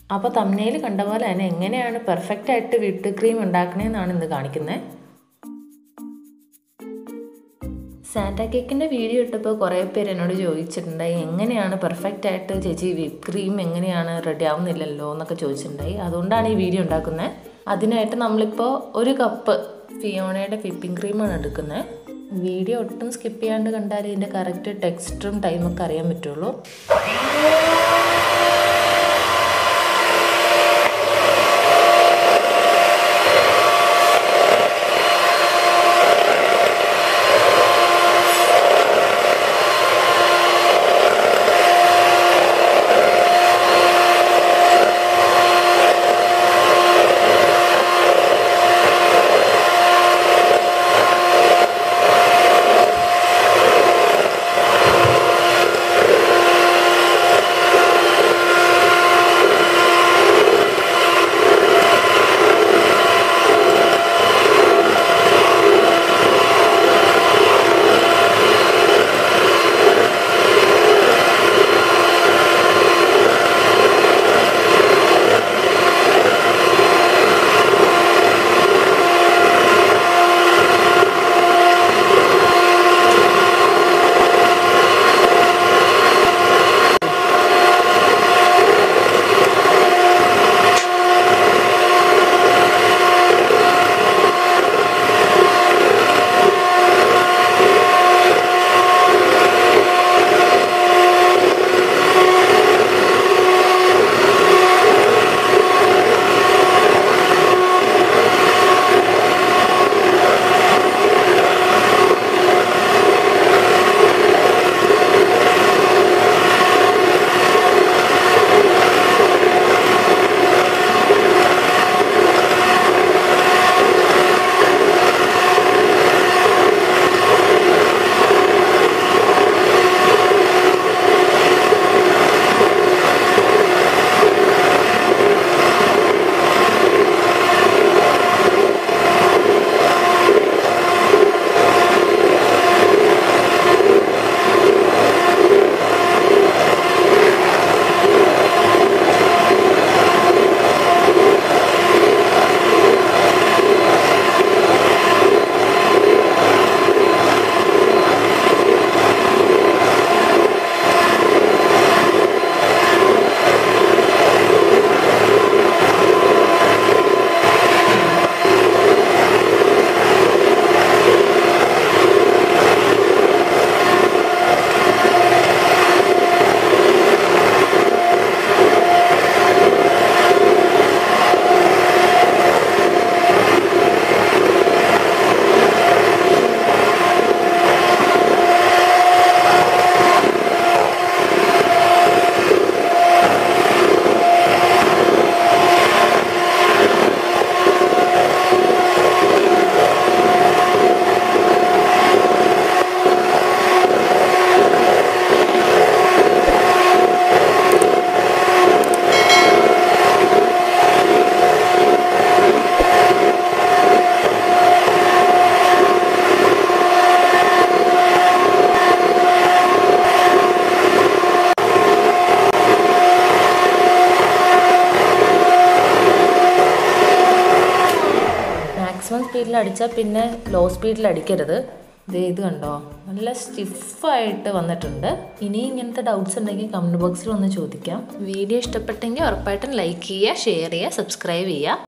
അപ്പോൾ തമ്മനയിൽ കണ്ട പോലെ തന്നെ എങ്ങനെയാണ് പെർഫെക്റ്റ് ആയിട്ട് വിപ്പ് ക്രീം ഉണ്ടാക്കണേന്നാണ് ഇന്ന് കാണിക്കുന്നത് സാന്റ കേക്കിൻ്റെ വീഡിയോ ഇട്ടപ്പോൾ കുറേ പേര് എന്നോട് ചോദിച്ചിട്ടുണ്ടായി എങ്ങനെയാണ് പെർഫെക്റ്റ് ആയിട്ട് ചേച്ചി വിപ്പ് ക്രീം എങ്ങനെയാണ് റെഡി ആവുന്നില്ലല്ലോ എന്നൊക്കെ ചോദിച്ചിട്ടുണ്ടായി അതുകൊണ്ടാണ് ഈ വീഡിയോ ഉണ്ടാക്കുന്നത് അതിനായിട്ട് നമ്മളിപ്പോൾ ഒരു കപ്പ് ഫിയോണയുടെ വിപ്പിംഗ് ക്രീമാണ് എടുക്കുന്നത് വീഡിയോ ഒട്ടും സ്കിപ്പ് ചെയ്യാണ്ട് കണ്ടാൽ ഇതിൻ്റെ കറക്റ്റ് ടെക്സ്റ്റും ടൈമൊക്കെ അറിയാൻ പറ്റുള്ളൂ മാക്സിമം സ്പീഡിൽ അടിച്ചാൽ പിന്നെ ലോ സ്പീഡിൽ അടിക്കരുത് ദേ ഇത് കണ്ടോ നല്ല സ്റ്റിഫായിട്ട് വന്നിട്ടുണ്ട് ഇനി ഇങ്ങനത്തെ ഡൗട്ട്സ് ഉണ്ടെങ്കിൽ കമൻറ്റ് ബോക്സിൽ ഒന്ന് ചോദിക്കാം വീഡിയോ ഇഷ്ടപ്പെട്ടെങ്കിൽ ഉറപ്പായിട്ടും ലൈക്ക് ചെയ്യുക ഷെയർ ചെയ്യുക സബ്സ്ക്രൈബ് ചെയ്യുക